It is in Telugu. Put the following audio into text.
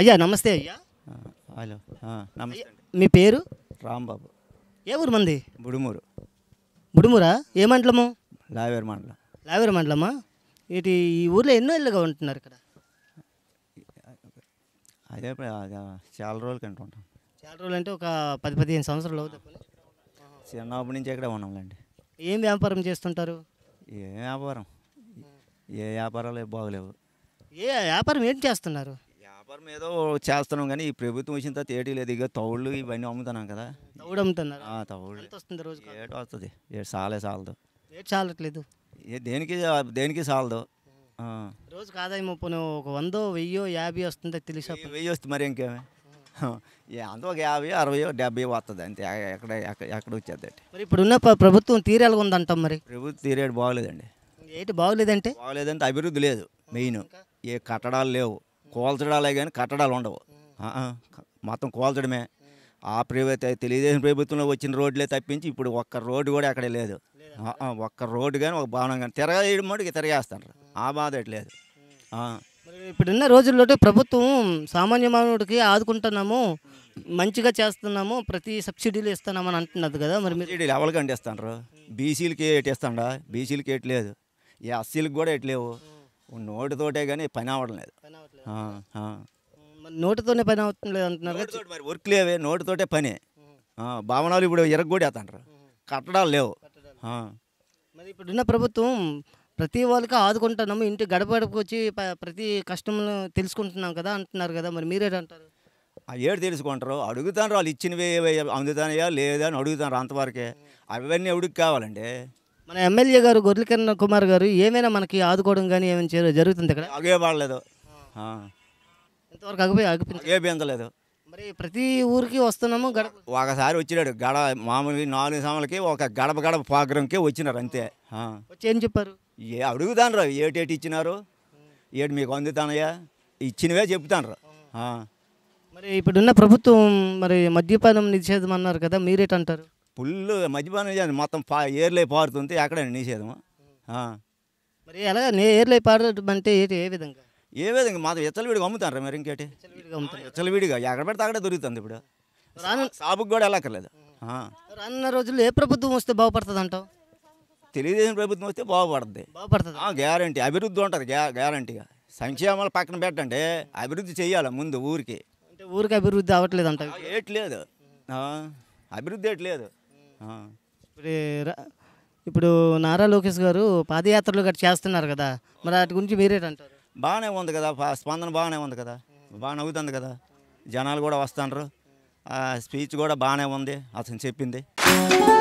అయ్యా నమస్తే అయ్యా ఆ, హలో ఆ, నమస్తే అండి మీ పేరు రాంబాబు ఏ ఊరు మంది బుడుమూరు బుడుమురా ఏ మండలము లావేరు మండలం లావేరు మండలమా ఇటు ఈ ఊర్లో ఎన్నో ఇళ్ళుగా ఉంటున్నారు ఇక్కడ అదే ప్ర- అదే చాలా రోజుల కంటే ఉంటాం చాలా రోజులు అంటే ఒక పది పదిహేను సంవత్సరాలు అవుతుంది చిన్నప్పటి నుంచి ఇక్కడే ఉన్నాంలేండి ఏం వ్యాపారం చేస్తుంటారు ఏ వ్యాపారం ఏ వ్యాపారాలు బాగలేవు ఏ వ్యాపారం ఏంటి చేస్తున్నారు వ్యాపారం ఏదో చేస్తున్నాం కానీ ఈ ప్రభుత్వం వచ్చిన తర్వాత ఏటీ లేదు ఇక తౌళ్ళు ఇవన్నీ అమ్ముతున్నాం కదా తౌడు అమ్ముతున్నారు ఆ, తౌళ్ళు ఎంత వస్తుంది రోజు ఏటో వస్తుంది ఏ సాలే సాలదు రేట్ చాలట్లేదు ఏ దేనికి దేనికి సాలదు ఆ. రోజుకి ఆదాయం పోనీ ఒక వందో వెయ్యో యాభై వస్తుందో తెలిసి వెయ్యి- వెయ్యి వస్తుంది మరి ఇంకేమే ఏ అంత ఒక యాభై అరవై డెబ్బై వస్తుంది అంతే ఎక్కడ ఎక్కడ ఎక్కడ వచ్చేది అంటే మరి ఇప్పుడున్న ప్ర- ప్రభుత్వం తీరేలా ఉందంటాం మరి ప్రభుత్వ తీరేడు బాగలేదండి ఏంటి బాగోలేదంటే బాగలేదంటే అభివృద్ధి లేదు మెయిన్ ఏ కట్టడాలు లేవు కోల్చడాలే కానీ కట్టడాలు ఉండవు ఆ, ఆ, క- మొత్తం కోల్చడమే ఆ ప్రభుత్వ తెలుగుదేశం ప్రభుత్వంలో వచ్చిన రోడ్లే తప్పించి ఇప్పుడు ఒక్క రోడ్డు కూడా అక్కడే లేదు ఆ, ఆ, ఒక్క రోడ్డు కానీ ఒక భవనం కానీ తిరగేయడం మటుకు తిరగేస్తారు ఆ బాధ ఎట్లేదు ఆ, మరి ఇప్పుడున్న రోజుల్లో ప్రభుత్వం సామాన్య మానవుడికి ఆదుకుంటున్నాము మంచిగా చేస్తున్నాము ప్రతి సబ్సిడీలు ఇస్తున్నామని అంటున్నది కదా మరి మీరు సబ్సిడీలు ఎవరికి అంటిస్తారు బీసీలకి ఏటి ఇస్తాడా బీసీలకి ఏటి లేదు ఈ ఎస్సీలకి కూడా ఎటు లేవు నోటితోటే కానీ పని అవ్వడం లేదు ఆ, ఆ. మరి నోటితోనే పని అవుతుంది లేదు అంటున్నారు కదా. నోటితోటి మరి వర్క్ లేవే నోటితోటే పని ఆ, భవనాలు ఇప్పుడు ఇరగొడి వేస్తాంటారు కట్టడాలు లేవు ఆ. మరి ఇప్పుడున్న ప్రభుత్వం ప్రతి వాళ్ళకి ఆదుకుంటున్నాము ఇంటి గడప గడపకు వచ్చి ప- ప్రతి కష్టంలో తెలుసుకుంటున్నాం కదా అంటున్నారు కదా మరి మీరేంటారు ఆ ఏడు తెలుసుకుంటారు అడుగుతాను వాళ్ళు ఇచ్చినవి ఏవి అందుతానయా లేదా అని అడుగుతారు అంతవరకే అవన్నీ ఎవడికి కావాలండి మన ఎమ్మెల్యే గారు గొర్రెకిరణ్ కుమార్ గారు ఏమైనా మనకి ఆదుకోవడం కానీ ఏమైనా చే- జరుగుతుంది ఇక్కడ అగే పడలేదు ఆ. ఇంతవరకు అగిపోయి ఆగిపోయింది అగే పెంచలేదు మరి ప్రతి ఊరికి వస్తున్నాము గడప ఒకసారి వచ్చినాడు గడ మామూలుగా నాలుగు సమలకి ఒక గడప గడప ప్రోగ్రాంకి వచ్చినారు అంతే ఆ. వచ్చి ఏం చెప్పారు ఏ అడుగుతాను రా ఏటేటి ఇచ్చినారు ఏటి మీకు అందుతానయ్యా ఇచ్చినవే చెప్తాను రా మరి ఇప్పుడున్న ప్రభుత్వం మరి మద్యపానం నిషేధం అన్నారు కదా మీరేటంటారు ఫుల్ మద్యపానం చేయాలి మొత్తం పా ఏర్లే పారుతుంది ఎక్కడ నిషేధం ఆ. మరి ఎలా నేర్లై పాడటం అంటే ఏంటి ఏ విధంగా ఏ విధంగా మాత్రం ఎచ్చలవిడిగా అమ్ముతాను రా మరి ఇంకేటి విడిగా అమ్ముతారు. ఎచ్చలవిడిగా ఎక్కడ పడితే అక్కడే దొరుకుతుంది ఇప్పుడు రాను షాపుకి కూడా వెళ్ళక్కర్లేదు ఆ. రానున్న రోజుల్లో ఏ ప్రభుత్వం వస్తే బాగుపడుతుంది అంటావు తెలుగుదేశం ప్రభుత్వం వస్తే బాగుపడుతుంది బాగుపడుతుంది గ్యారంటీ అభివృద్ధి ఉంటుంది గ్యా గ్యారంటీగా సంక్షేమాలు పక్కన పెట్టండి అభివృద్ధి చేయాలి ముందు ఊరికి అంటే ఊరికి అభివృద్ధి అవ్వట్లేదు అంటావు ఏటి లేదు ఆ. అభివృద్ధి ఏటి లేదు ఆ. ఇప్పుడు రా- ఇప్పుడు నారా లోకేష్ గారు పాదయాత్రలు గట్రా చేస్తున్నారు కదా మరి వాటి గురించి మీరేటంటారు బాగానే ఉంది కదా పా- స్పందన బాగానే ఉంది కదా బాగానే అవుతుంది కదా జనాలు కూడా వస్తున్నారు స్పీచ్ కూడా బాగానే ఉంది అతను చెప్పింది